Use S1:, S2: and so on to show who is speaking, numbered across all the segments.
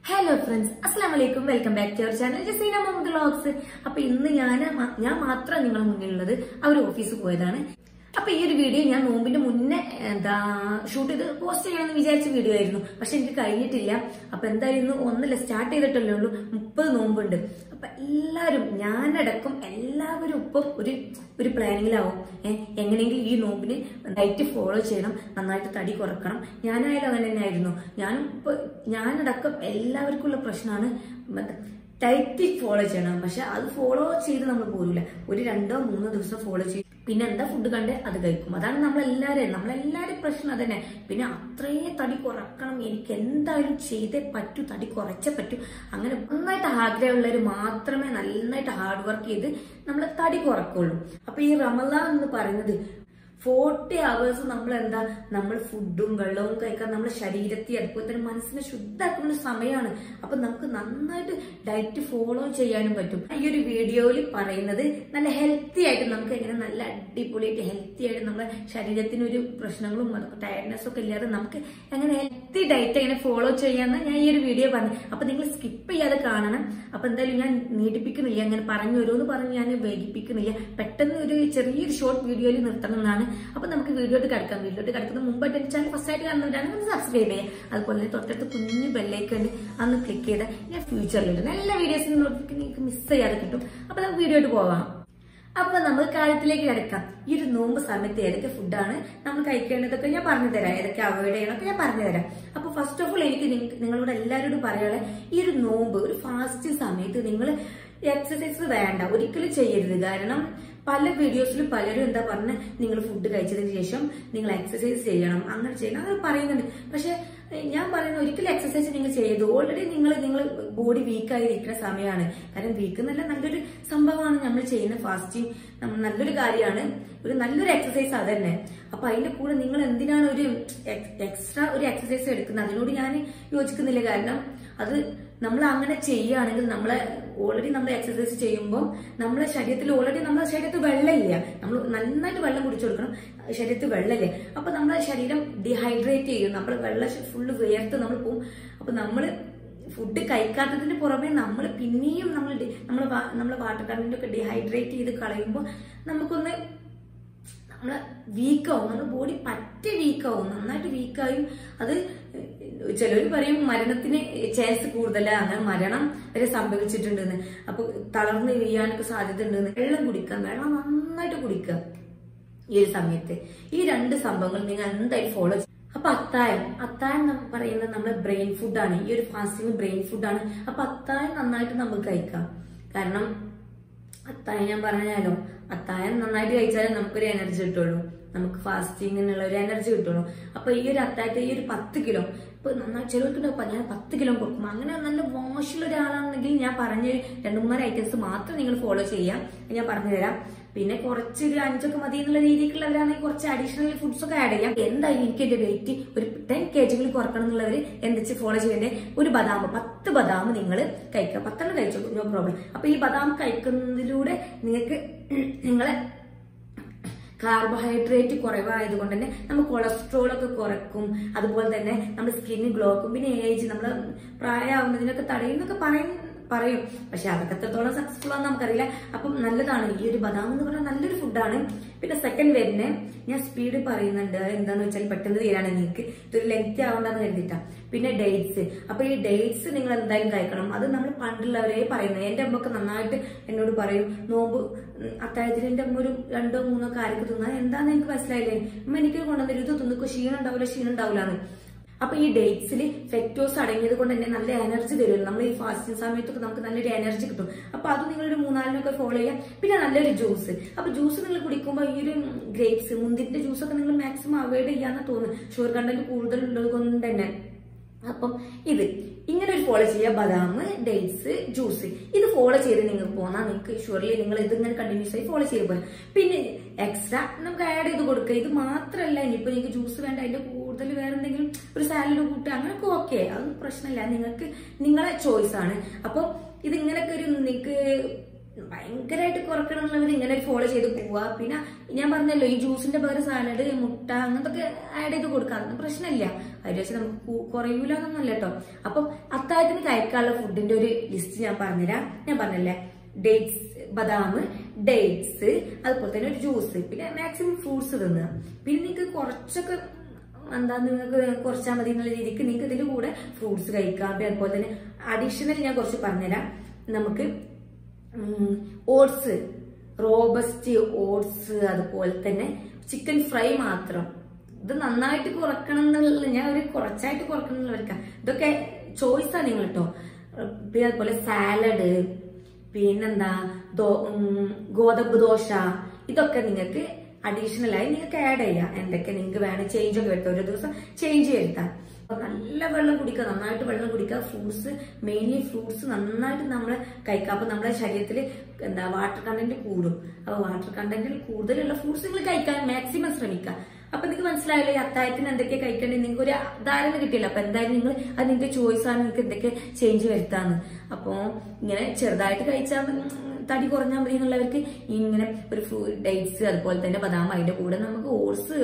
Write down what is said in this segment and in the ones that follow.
S1: hello friends അസ്സാം വലൈക്കും welcome back to our channel Jaseena Muhammad vlogs അപ്പൊ ഇന്ന് ഞാൻ മ- ഞാൻ മാത്രം നിങ്ങളുടെ മുന്നിലുള്ളത് അവർ ഓഫീസിൽ പോയതാണ് അപ്പൊ ഈ ഒരു വീഡിയോ ഞാൻ നോമ്പിന്റെ മുന്നേ എന്താ ഷൂട്ട് ചെയ്ത് പോസ്റ്റ് ചെയ്യണമെന്ന് വിചാരിച്ച വീഡിയോ ആയിരുന്നു പക്ഷെ എനിക്ക് കഴിഞ്ഞിട്ടില്ല അപ്പൊ എന്തായാലും ഇന്ന് ഒന്നല്ല സ്റ്റാർട്ട് ചെയ്തിട്ടല്ലേ ഉള്ളൂ മുപ്പത് നോമ്പുണ്ട് അപ്പൊ എല്ലാവരും ഞാനടക്കം എല്ലാവരും ഇപ്പം ഒരു ഒരു പ്ലാനിങ്ങിലാവും ഏഹ് എങ്ങനെയെങ്കിലും ഈ നോമ്പിന് ഡയറ്റ് ഫോളോ ചെയ്യണം നന്നായിട്ട് തടി കുറക്കണം ഞാനായാലും അങ്ങനെ തന്നെ ആയിരുന്നു ഞാനും ഇപ്പൊ ഞാനടക്കം എല്ലാവർക്കുള്ള പ്രശ്നമാണ് ഡയറ്റ് ഫോളോ ചെയ്യണം പക്ഷെ അത് ഫോളോ ചെയ്ത് നമ്മൾ പോരില്ല ഒരു രണ്ടോ മൂന്നോ ദിവസം ഫോളോ ചെയ്യും പിന്നെ എന്താ ഫുഡ് കണ്ട് അത് കഴിക്കും അതാണ് നമ്മളെല്ലാവരും നമ്മളെല്ലാവരും പ്രശ്നം അതന്നെ പിന്നെ അത്രയും തടി കുറക്കണം എനിക്ക് എന്തായാലും ചെയ്തേ പറ്റൂ തടി കുറച്ചേ പറ്റൂ അങ്ങനെ നന്നായിട്ട് ആഗ്രഹമുള്ളവർ മാത്രമേ നന്നായിട്ട് ഹാർഡ് വർക്ക് ചെയ്ത് നമ്മൾ തടി കുറക്കുള്ളൂ അപ്പൊ ഈ റമദാൻ എന്ന് പറയുന്നത് ഫോർട്ടി അവേഴ്സ് നമ്മൾ എന്താ നമ്മൾ ഫുഡും വെള്ളവും കഴിക്കാൻ നമ്മുടെ ശരീരത്തെ അതുപോലെ തന്നെ മനസ്സിനെ ശുദ്ധാക്കുന്ന ഒരു സമയമാണ് അപ്പൊ നമുക്ക് നന്നായിട്ട് ഡയറ്റ് ഫോളോ ചെയ്യാനും പറ്റും ഈ ഒരു വീഡിയോയിൽ പറയുന്നത് നല്ല ഹെൽത്തി ആയിട്ട് നമുക്ക് എങ്ങനെ നല്ല അടിപൊളിയായിട്ട് ഹെൽത്തി ആയിട്ട് നമ്മുടെ ശരീരത്തിന് ഒരു പ്രശ്നങ്ങളും ടയർഡ്നെസ് ഒക്കെ ഇല്ലാതെ നമുക്ക് എങ്ങനെ ഹെൽത്തി ഡയറ്റ് എങ്ങനെ ഫോളോ ചെയ്യാന്ന് ഞാൻ ഈ ഒരു വീഡിയോ പറഞ്ഞു അപ്പൊ നിങ്ങൾ സ്കിപ്പ് ചെയ്യാതെ കാണണം അപ്പൊ എന്തായാലും ഞാൻ നീട്ടിപ്പിക്കുന്നില്ല അങ്ങനെ പറഞ്ഞു ഓരോന്ന് പറഞ്ഞ് ഞാൻ വൈകിപ്പിക്കുന്നില്ല പെട്ടെന്ന് ഒരു ചെറിയൊരു ഷോർട്ട് വീഡിയോയിൽ നിർത്തണം എന്നാണ് അപ്പൊ നമുക്ക് വീഡിയോട്ട് കിടക്കാം വീഡിയോട്ട് കിടക്കുന്ന മുമ്പായിട്ട് എന്റെ ചാനൽ ഫസ്റ്റ് ആയിട്ട് കാണുന്നവരാണ് ഒന്ന് സബ്സ്ക്രൈബ് ചെയ്യുക അതുപോലെ തന്നെ തൊട്ടടുത്ത് കുഞ്ഞു ബെല്ലൈക്ക് ഉണ്ട് അന്ന് ക്ലിക്ക് ചെയ്താൽ ഞാൻ ഫ്യൂച്ചറിലിടും എല്ലാ വീഡിയോസിനും നോട്ടിഫിക്കേഷൻ നിങ്ങൾക്ക് മിസ് ചെയ്യാതെ കിട്ടും അപ്പൊ നമുക്ക് വീഡിയോട്ട് പോവാം അപ്പൊ നമ്മൾ കാര്യത്തിലേക്ക് കിടക്കാം ഈ ഒരു നോമ്പ് സമയത്ത് ഏതൊക്കെ ഫുഡാണ് നമ്മൾ കഴിക്കേണ്ടതൊക്കെ ഞാൻ പറഞ്ഞു തരാം ഏതൊക്കെ അവോയ്ഡ് ചെയ്യണമൊക്കെ ഞാൻ പറഞ്ഞു തരാം അപ്പൊ ഫസ്റ്റ് ഓഫ് ഓൾ എനിക്ക് നിങ്ങ- നിങ്ങളോട് എല്ലാവരോടും പറയാനുള്ള ഈ ഒരു നോമ്പ് ഒരു ഫാസ്റ്റ് സമയത്ത് നിങ്ങൾ എക്സസൈസ് വേണ്ട ഒരിക്കലും ചെയ്യരുത് കാരണം പല വീഡിയോസിലും പലരും എന്താ പറഞ്ഞ നിങ്ങൾ ഫുഡ് കഴിച്ചതിന് ശേഷം നിങ്ങൾ എക്സസൈസ് ചെയ്യണം അങ്ങനെ ചെയ്യണം അങ്ങനെ പറയുന്നുണ്ട് പക്ഷെ ഏഹ്, ഞാൻ പറയുന്ന ഒരിക്കലും എക്സസൈസ് നിങ്ങൾ ചെയ്യരുത് ഓൾറെഡി നിങ്ങൾ നിങ്ങൾ ബോഡി വീക്കായി ഇരിക്കുന്ന സമയമാണ് കാരണം വീക്ക് എന്നല്ല നല്ലൊരു സംഭവമാണ് നമ്മൾ ചെയ്യുന്ന ഫാസ്റ്റിംഗ് നല്ലൊരു കാര്യമാണ് ഒരു നല്ലൊരു എക്സസൈസ് അതന്നെ അപ്പൊ അതിന്റെ കൂടെ നിങ്ങൾ എന്തിനാണ് ഒരു എക്സ്ട്രാ ഒരു എക്സസൈസ് എടുക്കുന്നത് അതിനോട് ഞാൻ യോജിക്കുന്നില്ല കാരണം അത് നമ്മൾ അങ്ങനെ ചെയ്യുകയാണെങ്കിൽ നമ്മളെ ഓൾറെഡി നമ്മൾ എക്സസൈസ് ചെയ്യുമ്പോൾ നമ്മളെ ശരീരത്തിൽ ഓൾറെഡി നമ്മളെ ശരീരത്തിൽ വെള്ളമില്ല നമ്മൾ നന്നായിട്ട് വെള്ളം കുടിച്ചു കൊടുക്കണം ശരീരത്തിൽ വെള്ളമില്ല അപ്പൊ നമ്മളെ ശരീരം ഡിഹൈഡ്രേറ്റ് ചെയ്യും നമ്മൾ വെള്ളം ഫുള്ള് വിയർത്ത് നമ്മൾ പോകും അപ്പൊ നമ്മള് ഫുഡ് കഴിക്കാത്തതിന് പുറമെ നമ്മൾ പിന്നെയും നമ്മൾ നമ്മൾ നമ്മളെ വാട്ടർ കണ്ടന്റ് ഒക്കെ ഡിഹൈഡ്രേറ്റ് ചെയ്ത് കളയുമ്പോൾ നമുക്കൊന്ന് നമ്മളെ വീക്കാവും നമ്മുടെ ബോഡി പറ്റ വീക്കാവും നന്നായിട്ട് വീക്കായും അത് ചിലർ പറയും മരണത്തിന് ചാൻസ് കൂടുതലാണ് അങ്ങനെ മരണം വരെ സംഭവിച്ചിട്ടുണ്ടെന്ന് അപ്പൊ തളർന്ന് വീഴാനൊക്കെ സാധ്യത ഉണ്ടെന്ന് വെള്ളം കുടിക്കുക വെള്ളം നന്നായിട്ട് കുടിക്കുക ഈ ഒരു സമയത്ത് ഈ രണ്ട് സംഭവങ്ങൾ നിങ്ങൾ എന്തായാലും ഫോളോ ചെയ്യും അപ്പൊ അത്തായം അത്തായം നം- പറയുന്നത് നമ്മുടെ ബ്രെയിൻ ഫുഡാണ് ഈ ഒരു ഫാസ്റ്റിംഗ് ബ്രെയിൻ ഫുഡാണ് അപ്പൊ അത്തായം നന്നായിട്ട് നമുക്ക് കഴിക്കാം കാരണം അത്തായം ഞാൻ പറഞ്ഞാലോ അത്തായം നന്നായിട്ട് കഴിച്ചാലേ നമുക്കൊരു എനർജി കിട്ടുള്ളൂ നമുക്ക് ഫാസ്റ്റിങ്ങിനുള്ള ഒരു എനർജി കിട്ടുള്ളൂ അപ്പൊ ഈ ഒരു അത്തായത്തെ ഈ ഒരു പത്ത് കിലോ ഇപ്പൊ നന്നായി ചിലർക്കുണ്ടാവും ഞാൻ പത്ത് കിലോ കൊടുക്കും അങ്ങനെ നല്ല വാഷുള്ള ഒരാളാണെങ്കിൽ ഞാൻ പറഞ്ഞ ഒരു രണ്ട് മൂന്നാല് ഐറ്റംസ് മാത്രം നിങ്ങൾ ഫോളോ ചെയ്യാം അത് ഞാൻ പറഞ്ഞു തരാം പിന്നെ കുറച്ച് ഒരു അഞ്ചൊക്കെ മതി എന്നുള്ള രീതിക്കുള്ളവരാണെങ്കിൽ കുറച്ച് അഡീഷണൽ ഫുഡ്സ് ഒക്കെ ആഡ് ചെയ്യാം എന്തായാലും എനിക്ക് എന്റെ വെയിറ്റ് ഒരു ടെൻ കെ ജികൾ കുറക്കണം എന്നുള്ളവർ എന്താ ഫോളോ ചെയ്യേണ്ടത് ഒരു ബദാം പത്ത് ബദാം നിങ്ങൾ കഴിക്കുക പത്തെണ്ണം കഴിച്ചോ നോ പ്രോബ്ലം അപ്പൊ ഈ ബദാം കഴിക്കുന്നതിലൂടെ നിങ്ങൾക്ക് നിങ്ങളെ കാർബോഹൈഡ്രേറ്റ് കുറവായതുകൊണ്ട് തന്നെ നമുക്ക് കൊളസ്ട്രോൾ ഒക്കെ കുറക്കും അതുപോലെ തന്നെ നമ്മുടെ സ്കിന്ന് ഗ്ലോ ആക്കും പിന്നെ ഏജ് നമ്മൾ പ്രായമാവുന്നതിനൊക്കെ തടയുന്നൊക്കെ പറയും പറയും പക്ഷെ അതൊക്കെ എത്രത്തോളം സക്സസ്ഫുൾ ആണെന്ന് നമുക്കറിയില്ല അപ്പം നല്ലതാണ് ഈ ഒരു ബദാം എന്ന് പറഞ്ഞാൽ നല്ലൊരു ഫുഡാണ് പിന്നെ സെക്കൻഡ് വരുന്ന ഞാൻ സ്പീഡ് പറയുന്നുണ്ട് എന്താന്ന് വെച്ചാൽ പെട്ടെന്ന് തീരാണ് നിങ്ങൾക്ക് ഇതൊരു ലെങ്ത് ആവണ്ടെന്ന് കരുതിട്ടാ പിന്നെ ഡേറ്റ്സ് അപ്പൊ ഈ ഡേറ്റ്സ് നിങ്ങൾ എന്തായാലും കഴിക്കണം അത് നമ്മൾ പണ്ടുള്ളവരെ പറയുന്നത് എന്റെ അമ്മക്ക് നന്നായിട്ട് എന്നോട് പറയും നോമ്പ് ഉം, അത്താഴത്തിന് എന്റെ അമ്മ ഒരു രണ്ടോ മൂന്നോ കാര്യമൊക്കെ തിന്നാൽ എന്താന്ന് എനിക്ക് മനസ്സിലായില്ലേ അമ്മ എനിക്ക് കൊണ്ടുവന്നിട്ട് ഇത് തിന്നിക്കോ ക്ഷീണം ഉണ്ടാവില്ല ക്ഷീണം ഉണ്ടാവില്ലാന്ന് അപ്പൊ ഈ ഡേറ്റ്സിൽ ഫെക്ടോസ് അടങ്ങിയത് കൊണ്ട് തന്നെ നല്ല എനർജി തരും നമ്മൾ ഈ ഫാസ്റ്റിംഗ് സമയത്തൊക്കെ നമുക്ക് നല്ലൊരു എനർജി കിട്ടും അപ്പൊ അത് നിങ്ങളൊരു മൂന്നാലിനൊക്കെ ഫോളോ ചെയ്യാം പിന്നെ നല്ലൊരു ജ്യൂസ് അപ്പൊ ജ്യൂസ് നിങ്ങൾ കുടിക്കുമ്പോൾ ഈ ഒരു ഗ്രേപ്സ് മുന്തിരിന്റെ ജ്യൂസ് ഒക്കെ നിങ്ങൾ മാക്സിമം അവോയ്ഡ് ചെയ്യാന്ന് തോന്നുന്നു ഷുഗർ കണ്ടന്റ് കൂടുതൽ ഉള്ളത് കൊണ്ട് തന്നെ അപ്പം ഇത് ഇങ്ങനെ ഒരു ഫോളോ ചെയ്യുക ബദാം ഡേറ്റ്സ് ജ്യൂസ് ഇത് ഫോളോ ചെയ്ത് നിങ്ങൾക്ക് പോന്നാൽ നിങ്ങൾക്ക് ഷുവർലി നിങ്ങൾ ഇത് ഇങ്ങനെ കണ്ടിന്യൂസ് ആയി ഫോളോ ചെയ്ത് പോകാം പിന്നെ എക്സ്ട്രാ നമുക്ക് ആഡ് ചെയ്ത് കൊടുക്കുക ഇത് മാത്രമല്ല ഇനിയിപ്പോ നിങ്ങൾക്ക് ജ്യൂസ് വേണ്ട അതിന്റെ കൂടുതൽ വേറെ എന്തെങ്കിലും ഒരു സാലഡ് കൂട്ടുക അങ്ങനെയൊക്കെ ഓക്കെ അതൊന്നും പ്രശ്നമില്ല നിങ്ങൾക്ക് നിങ്ങളെ ചോയ്സ് ആണ് അപ്പൊ ഇത് ഇങ്ങനെയൊക്കെ ഒരു നിങ്ങൾക്ക് ഭയങ്കരമായിട്ട് കുറക്കണമെന്നുള്ളവർ ഇങ്ങനെ ഫോളോ ചെയ്ത് പോവുക പിന്നെ ഞാൻ പറഞ്ഞല്ലോ ഈ ജ്യൂസിന്റെ പകരം സാലഡ് മുട്ട അങ്ങനത്തെ ആഡ് ചെയ്ത് കൊടുക്കുക അതൊന്നും പ്രശ്നമില്ല അതിൽ വെച്ച് നമുക്ക് കു- കുറയൂല എന്നൊന്നുമല്ല കേട്ടോ അപ്പം അത്താഴത്തിന് കഴിക്കാനുള്ള ഫുഡിന്റെ ഒരു ലിസ്റ്റ് ഞാൻ പറഞ്ഞുതരാം ഞാൻ പറഞ്ഞല്ലേ ഡേറ്റ്സ് ബദാം ഡേറ്റ്സ് അതുപോലെ തന്നെ ഒരു ജ്യൂസ് പിന്നെ മാക്സിമം ഫ്രൂട്ട്സ് തിന്നുക പിന്നെ നിങ്ങൾക്ക് കുറച്ചൊക്കെ എന്താ നിങ്ങൾക്ക് കുറച്ചാൽ മതി എന്നുള്ള രീതിക്ക് നിങ്ങൾക്ക് ഇതിന്റെ കൂടെ ഫ്രൂട്ട്സ് കഴിക്കാം പിന്നെ അതുപോലെ തന്നെ അഡീഷണൽ ഞാൻ കുറച്ച് പറഞ്ഞുതരാം നമുക്ക് ഓട്സ് റോബസ്റ്റ് ഓട്സ് അതുപോലെ തന്നെ ചിക്കൻ ഫ്രൈ മാത്രം ഇത് നന്നായിട്ട് കുറക്കണം എന്നുള്ള ഞാൻ ഒരു കുറച്ചായിട്ട് കുറക്കണം എന്നുള്ളവർക്കാ ഇതൊക്കെ ചോയ്സാണ് നിങ്ങൾ കേട്ടോ പിന്നെ അതുപോലെ സാലഡ് പിന്നെന്താ ദോ- ഉം, ഗോതമ്പ് ദോശ ഇതൊക്കെ നിങ്ങൾക്ക് അഡീഷണൽ ആയി നിങ്ങൾക്ക് ആഡ് ചെയ്യാം എന്തൊക്കെ നിങ്ങൾക്ക് വേണം ചേഞ്ച് ഒക്കെ വരുത്താം ഒരു ദിവസം ചേഞ്ച് വരുത്താം അപ്പൊ നല്ല വെള്ളം കുടിക്കുക നന്നായിട്ട് വെള്ളം കുടിക്കുക ഫ്രൂട്ട്സ് മെയിൻലി ഫ്രൂട്ട്സ് നന്നായിട്ട് നമ്മൾ കഴിക്കുക അപ്പൊ നമ്മുടെ ശരീരത്തിൽ എന്താ വാട്ടർ കണ്ടന്റ് കൂടും അപ്പൊ വാട്ടർ കണ്ടന്റിൽ കൂടുതലുള്ള ഫ്രൂട്ട്സ് നിങ്ങൾ കഴിക്കാൻ മാക്സിമം ശ്രമിക്കുക അപ്പൊ നിങ്ങൾക്ക് മനസ്സിലായല്ലോ ഈ അത്താഴത്തിന് എന്തൊക്കെ കഴിക്കേണ്ടത് നിങ്ങൾക്ക് ഒരു ധാരണ കിട്ടിയില്ല അപ്പൊ എന്തായാലും നിങ്ങൾ അത് നിങ്ങൾക്ക് ചോയ്സ് ആണ് നിങ്ങൾക്ക് എന്തൊക്കെ ചേഞ്ച് വരുത്താന്ന് അപ്പൊ ഇങ്ങനെ ചെറുതായിട്ട് കഴിച്ചാൽ ഉം, തടി കുറഞ്ഞാൽ മതി എന്നുള്ളവർക്ക് ഇങ്ങനെ ഒരു ഫ്രൂ ഡേറ്റ്സ് അതുപോലെ തന്നെ ബദാം അതിന്റെ കൂടെ നമുക്ക് ഓട്സ്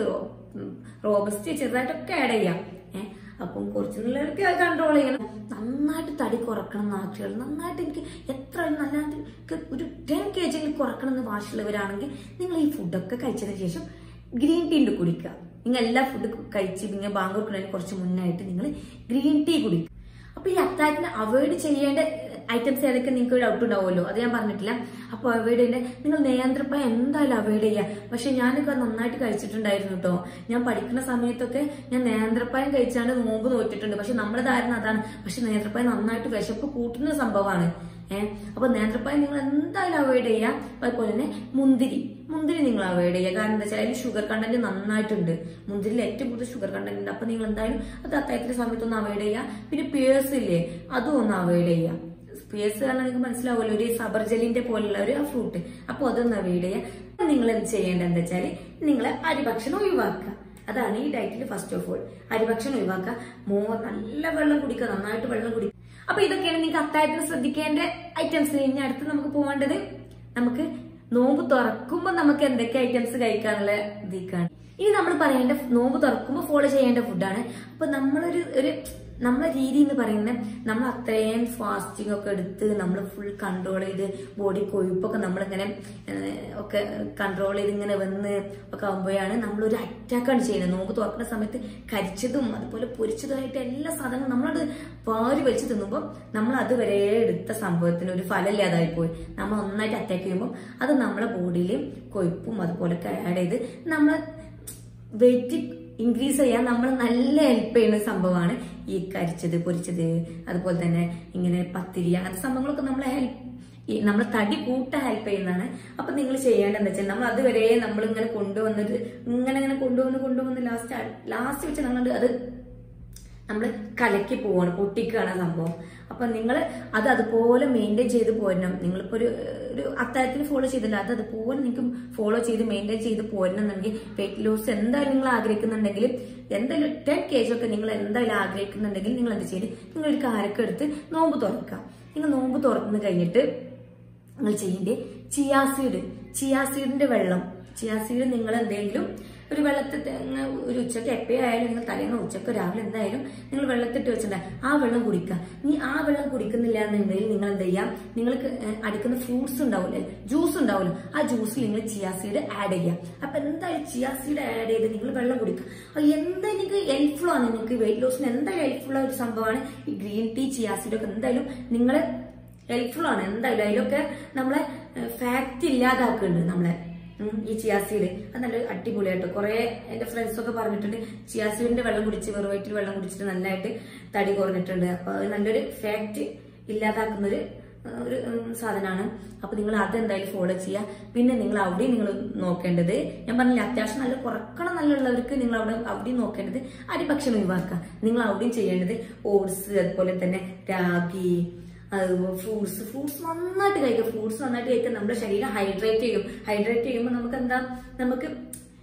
S1: റോബസ്റ്റ് ചെറുതായിട്ടൊക്കെ ആഡ് ചെയ്യാം ഏഹ് അപ്പം കുറച്ചുള്ളവർക്ക് അത് കൺട്രോൾ ചെയ്യണം നന്നായിട്ട് തടി കുറക്കണം എന്ന് ആഗ്രഹമുള്ള നന്നായിട്ട് എനിക്ക് എത്ര നല്ലതായിട്ട് എനിക്ക് ഒരു ടെൻ കെ ജി കുറക്കണം എന്ന് വാശിയുള്ളവരാണെങ്കിൽ നിങ്ങൾ ഈ ഫുഡൊക്കെ കഴിച്ചതിന് ശേഷം ഗ്രീൻ ടീ ഉണ്ട് കുടിക്കുക നിങ്ങൾ എല്ലാ ഫുഡ് കഴിച്ച് നിങ്ങൾ ബാങ്ക് കൊടുക്കുന്നതിന് കുറച്ച് മുന്നായിട്ട് നിങ്ങൾ ഗ്രീൻ ടീ കുടിക്കുക അപ്പൊ ഈ അത്താഴത്തിന് അവോയ്ഡ് ചെയ്യേണ്ട ഐറ്റംസ് ഏതൊക്കെ നിങ്ങൾക്ക് ഡൗട്ട് ഉണ്ടാവുമല്ലോ അത് ഞാൻ പറഞ്ഞിട്ടില്ല അപ്പൊ അവോയ്ഡ് ചെയ്യേണ്ട നിങ്ങൾ നേന്ത്രപ്പഴം എന്തായാലും അവോയ്ഡ് ചെയ്യുക പക്ഷെ ഞാനൊക്കെ നന്നായിട്ട് കഴിച്ചിട്ടുണ്ടായിരുന്നു കേട്ടോ ഞാൻ പഠിക്കുന്ന സമയത്തൊക്കെ ഞാൻ നേന്ത്രപ്പഴം കഴിച്ചാണ്ട് നോമ്പ് നോറ്റിട്ടുണ്ട് പക്ഷെ നമ്മുടെ ധാരണ അതാണ് പക്ഷെ നേന്ത്രപ്പഴം നന്നായിട്ട് വിശപ്പ് കൂട്ടുന്ന സംഭവമാണ് ഏഹ് അപ്പൊ നേന്ത്രപ്പഴം നിങ്ങൾ എന്തായാലും അവോയ്ഡ് ചെയ്യാം അതുപോലെ തന്നെ മുന്തിരി മുന്തിരി നിങ്ങൾ അവോയ്ഡ് ചെയ്യുക കാരണം എന്താ വെച്ചാൽ അതിൽ ഷുഗർ കണ്ടന്റ് നന്നായിട്ടുണ്ട് മുന്തിരിയിൽ ഏറ്റവും കൂടുതൽ ഷുഗർ കണ്ടന്റ് ഉണ്ട് അപ്പൊ നിങ്ങൾ എന്തായാലും അത് അത്താഴത്തിന്റെ സമയത്തൊന്ന് അവോയ്ഡ് ചെയ്യുക പിന്നെ പേഴ്സ് ഇല്ലേ അതും ഒന്ന് അവോയ്ഡ് ചെയ്യുക പേഴ്സ് കാരണം നിങ്ങൾക്ക് മനസ്സിലാവുമല്ലോ ഒരു സബർജലിന്റെ പോലുള്ള ഒരു ഫ്രൂട്ട് അപ്പോൾ അതൊന്ന് അവോയ്ഡ് ചെയ്യുക നിങ്ങൾ എന്ത് ചെയ്യേണ്ടത് എന്താ വെച്ചാൽ നിങ്ങൾ അരിഭക്ഷണം ഒഴിവാക്കുക അതാണ് ഈ ഡയറ്റിൽ ഫസ്റ്റ് ഓഫ് ഓൾ അരിഭക്ഷണം ഒഴിവാക്കുക മോർ നല്ല വെള്ളം കുടിക്കുക നന്നായിട്ട് വെള്ളം കുടിക്കുക അപ്പൊ ഇതൊക്കെയാണ് നിങ്ങൾക്ക് അത്താഴത്തിന് ശ്രദ്ധിക്കേണ്ട ഐറ്റംസ് ഇനി അടുത്ത് നമുക്ക് പോകേണ്ടത് നമുക്ക് നോമ്പ് തുറക്കുമ്പോ നമുക്ക് എന്തൊക്കെ ഐറ്റംസ് കഴിക്കാനുള്ള ഇതിക്കാണ് ഇനി നമ്മൾ പറയേണ്ട നോമ്പ് തുറക്കുമ്പോൾ ഫോളോ ചെയ്യേണ്ട ഫുഡാണ് അപ്പൊ നമ്മളൊരു ഒരു നമ്മളെ രീതി എന്ന് പറയുന്നത് നമ്മൾ അത്രയും ഫാസ്റ്റിംഗ് ഒക്കെ എടുത്ത് നമ്മൾ ഫുൾ കൺട്രോൾ ചെയ്ത് ബോഡി കൊഴുപ്പൊക്കെ നമ്മളിങ്ങനെ ഏഹ്, ഒക്കെ കൺട്രോൾ ചെയ്ത് ഇങ്ങനെ വന്ന് ഒക്കെ ആകുമ്പോഴാണ് നമ്മളൊരു അറ്റാക്കാണ് ചെയ്യുന്നത് നോമ്പ് തുറക്കുന്ന സമയത്ത് കരിച്ചതും അതുപോലെ പൊരിച്ചതുമായിട്ട് എല്ലാ സാധനവും നമ്മളത് വാരി വലിച്ചു തിന്നുമ്പോൾ നമ്മൾ അതുവരെ എടുത്ത സംഭവത്തിന് ഒരു ഫലമില്ലാതായി പോയി നമ്മൾ ഒന്നായിട്ട് അറ്റാക്ക് ചെയ്യുമ്പോൾ അത് നമ്മളെ ബോഡിയിൽ കൊഴുപ്പും അതുപോലൊക്കെ ആഡ് ചെയ്ത് നമ്മളെ വെയിറ്റ് ഇൻക്രീസ് ചെയ്യാൻ നമ്മൾ നല്ല ഹെൽപ്പ് ചെയ്യുന്ന സംഭവമാണ് ഈ കരിച്ചത് പൊരിച്ചത് അതുപോലെ തന്നെ ഇങ്ങനെ പത്തിരി അങ്ങനത്തെ സംഭവങ്ങളൊക്കെ നമ്മളെ ഹെൽപ്പ് ഈ നമ്മളെ തടി കൂട്ടാൻ ഹെൽപ്പ് ചെയ്യുന്നതാണ് അപ്പൊ നിങ്ങൾ ചെയ്യേണ്ടതെന്ന് വെച്ചാൽ നമ്മൾ അതുവരെ നമ്മൾ ഇങ്ങനെ കൊണ്ടുവന്നിട്ട് ഇങ്ങനെ ഇങ്ങനെ കൊണ്ടുവന്ന് കൊണ്ടുവന്ന് ലാസ്റ്റ് ലാസ്റ്റ് വെച്ച് നമ്മൾ അത് നമ്മൾ കലക്കി പോവാണ് പൊട്ടിക്കുകയാണ് ആ സംഭവം അപ്പൊ നിങ്ങൾ അത് അതുപോലെ മെയിൻറ്റെയിൻ ചെയ്ത് പോരണം നിങ്ങളിപ്പോ ഒരു ഒരു അത്താഴത്തിന് ഫോളോ ചെയ്തില്ല അത് അതുപോലെ നിങ്ങൾക്ക് ഫോളോ ചെയ്ത് മെയിൻറ്റെയിൻ ചെയ്ത് പോരണമെന്നുണ്ടെങ്കിൽ വെയിറ്റ് ലോസ് എന്തായാലും നിങ്ങൾ ആഗ്രഹിക്കുന്നുണ്ടെങ്കിൽ എന്തായാലും ടെൻ കെ ജി ഒക്കെ നിങ്ങൾ എന്തായാലും ആഗ്രഹിക്കുന്നുണ്ടെങ്കിൽ നിങ്ങൾ എന്ത് ചെയ്ത് നിങ്ങൾ ഒരു കാരൊക്കെ എടുത്ത് നോമ്പ് തുറക്കാം നിങ്ങൾ നോമ്പ് തുറന്നു കഴിഞ്ഞിട്ട് നിങ്ങൾ ചെയ്യേണ്ടത് ചിയാസീഡ് ചിയാസീഡിന്റെ വെള്ളം ചിയാസീഡ് നിങ്ങൾ എന്തെങ്കിലും ഒരു വെള്ളത്തിൽ ഇങ്ങനെ ഒരു ഉച്ചക്ക് എപ്പോഴായാലും നിങ്ങൾ തലേന്ന് ഉച്ചക്ക് രാവിലെ എന്തായാലും നിങ്ങൾ വെള്ളത്തിട്ട് വെച്ചിട്ടുണ്ടാകും ആ വെള്ളം കുടിക്കുക നീ ആ വെള്ളം കുടിക്കുന്നില്ല എന്നുണ്ടെങ്കിൽ നിങ്ങൾ എന്ത് ചെയ്യാം നിങ്ങൾക്ക് ഏഹ്, അടിക്കുന്ന ഫ്രൂട്ട്സ് ഉണ്ടാവില്ലേ ജ്യൂസ് ഉണ്ടാവുമല്ലോ ആ ജ്യൂസിൽ നിങ്ങൾ ചിയാസീഡ് ആഡ് ചെയ്യാം അപ്പൊ എന്തായാലും ചിയാസീഡ് ആഡ് ചെയ്ത് നിങ്ങൾ വെള്ളം കുടിക്കുക അത് എന്താ നിങ്ങൾക്ക് ഹെൽപ്ഫുൾ ആണ് നിങ്ങൾക്ക് വെയിറ്റ് ലോസിന് എന്തായാലും ഹെൽപ്ഫുൾ ആയ ഒരു സംഭവമാണ് ഈ ഗ്രീൻ ടീ ചിയാസീഡ് ഒക്കെ എന്തായാലും നിങ്ങളെ ഹെൽപ്ഫുൾ ആണ് എന്തായാലും അതിലൊക്കെ നമ്മളെ ഫാക്ട് ഇല്ലാതാക്കുന്നുണ്ട് നമ്മളെ ഉം, ഈ ചിയാസീഡ് അത് നല്ല അടിപൊളിയായിട്ട് കുറെ എന്റെ ഫ്രണ്ട്സ് ഒക്കെ പറഞ്ഞിട്ടുണ്ട് ചിയാസീഡിന്റെ വെള്ളം കുടിച്ച് വെറും വയറ്റിൽ വെള്ളം കുടിച്ചിട്ട് നല്ലതായിട്ട് തടി കുറഞ്ഞിട്ടുണ്ട് അപ്പൊ അത് നല്ലൊരു ഫാക്ട് ഇല്ലാതാക്കുന്ന ഒരു ഏഹ്, ഒരു ഉം, സാധനമാണ് അപ്പൊ നിങ്ങൾ അതെന്തായാലും ഫോളോ ചെയ്യുക പിന്നെ നിങ്ങൾ അവിടെയും നിങ്ങൾ നോക്കേണ്ടത് ഞാൻ പറഞ്ഞില്ല അത്യാവശ്യം നല്ല കുറക്കണം നല്ലുള്ളവർക്ക് നിങ്ങൾ അവിടെ അവിടെയും നോക്കേണ്ടത് അരിഭക്ഷണം ഒഴിവാക്കുക നിങ്ങൾ അവിടെയും ചെയ്യേണ്ടത് ഓട്സ് അതുപോലെ തന്നെ രാഗി അതുപോലെ ഫ്രൂട്ട്സ് ഫ്രൂട്ട്സ് നന്നായിട്ട് കഴിക്കുക ഫ്രൂട്ട്സ് നന്നായിട്ട് കഴിക്കുക നമ്മുടെ ശരീരം ഹൈഡ്രേറ്റ് ചെയ്യും ഹൈഡ്രേറ്റ് ചെയ്യുമ്പോൾ നമുക്ക് എന്താ നമുക്ക്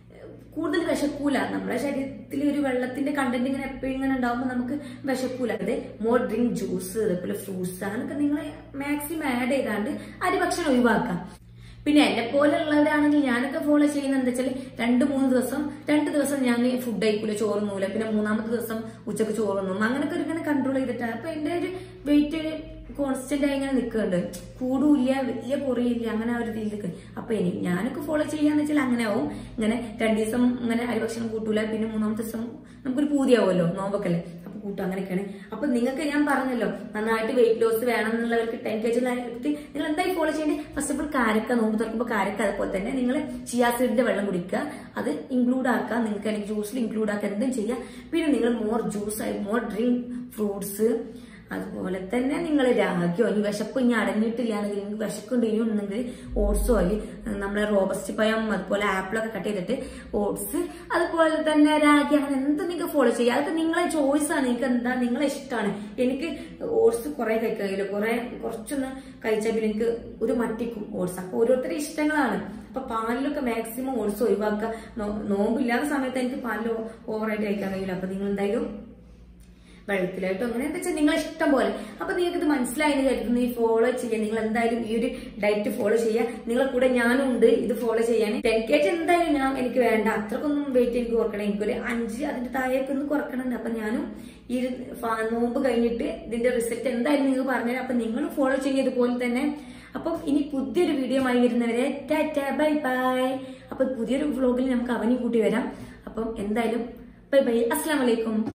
S1: കൂടുതൽ വിശക്കൂല നമ്മുടെ ശരീരത്തിൽ ഒരു വെള്ളത്തിന്റെ കണ്ടന്റ് ഇങ്ങനെ എപ്പോഴും ഇങ്ങനെ ഉണ്ടാവുമ്പോൾ നമുക്ക് വിശക്കൂല അതെ മോർ ഡ്രിങ്ക് ജ്യൂസ് അതേപോലെ ഫ്രൂട്ട്സ് അങ്ങനെയൊക്കെ നിങ്ങൾ മാക്സിമം ആഡ് ചെയ്താണ്ട് അരി ഭക്ഷണം ഒഴിവാക്കാം പിന്നെ എന്നെ പോലെയുള്ളവരാണെങ്കിൽ ഞാനൊക്കെ ഫോളോ ചെയ്യുന്ന എന്താ വെച്ചാൽ രണ്ട് മൂന്ന് ദിവസം രണ്ട് ദിവസം ഞാൻ ഫുഡ് കഴിക്കൂല ചോറുന്നൂല പിന്നെ മൂന്നാമത്തെ ദിവസം ഉച്ചക്ക് ചോറുന്നും അങ്ങനെയൊക്കെ ഒരു ഇങ്ങനെ കൺട്രോൾ ചെയ്തിട്ടാണ് അപ്പൊ എന്റെ ഒരു വെയിറ്റ് കോൺസ്റ്റന്റ് ആയി ഇങ്ങനെ നിൽക്കുന്നുണ്ട് കൂടില്ല വലിയ കുറയില്ല അങ്ങനെ ആ ഒരു രീതിയിൽ നിൽക്കും അപ്പൊ ഇനി ഞാനൊക്കെ ഫോളോ ചെയ്യാന്ന് വെച്ചാൽ അങ്ങനെ ആവും ഇങ്ങനെ രണ്ടു ദിവസം ഇങ്ങനെ അരിഭക്ഷണം കൂട്ടൂല പിന്നെ മൂന്നാമത്തെ ദിവസം നമുക്കൊരു പൂതിയാവുമല്ലോ നോമ്പൊക്കെ അപ്പൊ കൂട്ടും അങ്ങനെയൊക്കെയാണ് അപ്പൊ നിങ്ങൾക്ക് ഞാൻ പറഞ്ഞല്ലോ നന്നായിട്ട് വെയിറ്റ് ലോസ് വേണം എന്നുള്ളവർക്ക് ടെൻ കെ ജി നിങ്ങൾ എന്തായി ഫോളോ ചെയ്യേണ്ടത് ഫസ്റ്റ് ഓഫ് ഓൾ കാരക്ക നോമ്പ് തുറക്കുമ്പോൾ കാരക്ക അതുപോലെ തന്നെ നിങ്ങൾ ചിയാസീഡിന്റെ വെള്ളം കുടിക്കുക അത് ഇൻക്ലൂഡ് ആക്കുക നിങ്ങൾക്ക് ആണെങ്കിൽ ജ്യൂസിൽ ഇൻക്ലൂഡ് ആക്കുക എന്തും ചെയ്യുക പിന്നെ നിങ്ങൾ മോർ ജ്യൂസ് ആയി മോർ ഡ്രിങ്ക് ഫ്രൂട്ട്സ് അതുപോലെ തന്നെ നിങ്ങൾ രാഗിയോ ഇനി വിശപ്പ് ഇനി അടഞ്ഞിട്ടില്ലാണെങ്കിൽ നിങ്ങൾക്ക് വിശക്കുണ്ട് ഇനി ഉണ്ടെങ്കിൽ ഓട്സോ അല്ലെങ്കിൽ നമ്മളെ റോബസ്റ്റ് പഴം അതുപോലെ ആപ്പിളൊക്കെ കട്ട് ചെയ്തിട്ട് ഓട്സ് അതുപോലെ തന്നെ രാഗി അങ്ങനെ എന്ത് നിങ്ങൾക്ക് ഫോളോ ചെയ്യുക അതൊക്കെ നിങ്ങളെ ചോയ്സ് ആണ് നിങ്ങൾക്ക് എന്താ നിങ്ങളെ ഇഷ്ടമാണ് എനിക്ക് ഓട്സ് കുറെ കഴിക്കാൻ കഴിയില്ല കുറെ കുറച്ചൊന്ന് കഴിച്ചാൽ പിന്നെ എനിക്ക് ഒരു മട്ടിക്കും ഓട്സ് അപ്പൊ ഓരോരുത്തരുടെ ഇഷ്ടങ്ങളാണ് അപ്പൊ പാലിലൊക്കെ മാക്സിമം ഓട്സ് ഒഴിവാക്കുക നോ- നോമ്പില്ലാത്ത സമയത്ത് എനിക്ക് പാലിൽ ഓവറായിട്ട് കഴിക്കാൻ കഴിയില്ല അപ്പൊ നിങ്ങൾ എന്തായാലും വെള്ളത്തിലായിട്ടോ അങ്ങനെ എന്താ വെച്ചാൽ നിങ്ങളെ ഇഷ്ടം പോലെ അപ്പൊ നിങ്ങൾക്ക് ഇത് മനസ്സിലായി എന്ന് കരുതുന്നു ഈ ഫോളോ ചെയ്യാൻ നിങ്ങൾ എന്തായാലും ഈ ഒരു ഡയറ്റ് ഫോളോ ചെയ്യുക നിങ്ങളെ കൂടെ ഞാനും ഉണ്ട് ഇത് ഫോളോ ചെയ്യാൻ ടെൻ കെ ജി എന്തായാലും ഞാൻ എനിക്ക് വേണ്ട അത്രക്കൊന്നും വെയിറ്റ് എനിക്ക് കുറക്കണം എനിക്കൊരു അഞ്ച് അതിന്റെ താഴേക്ക് ഒന്ന് കുറക്കണം അപ്പൊ ഞാനും ഈ ഒരു ഫാ- നോമ്പ് കഴിഞ്ഞിട്ട് ഇതിന്റെ റിസൾട്ട് എന്തായാലും നിങ്ങൾക്ക് പറഞ്ഞുതരാം അപ്പൊ നിങ്ങൾ ഫോളോ ചെയ്യുക ഇതുപോലെ തന്നെ അപ്പം ഇനി പുതിയൊരു വീഡിയോ ആയി വരുന്നവരെ ടാറ്റ ബൈ ബൈ അപ്പൊ പുതിയൊരു വ്ലോഗിൽ നമുക്ക് അവനി കൂട്ടി വരാം അപ്പം എന്തായാലും ബൈ ബൈ അസ്സാം വലൈക്കും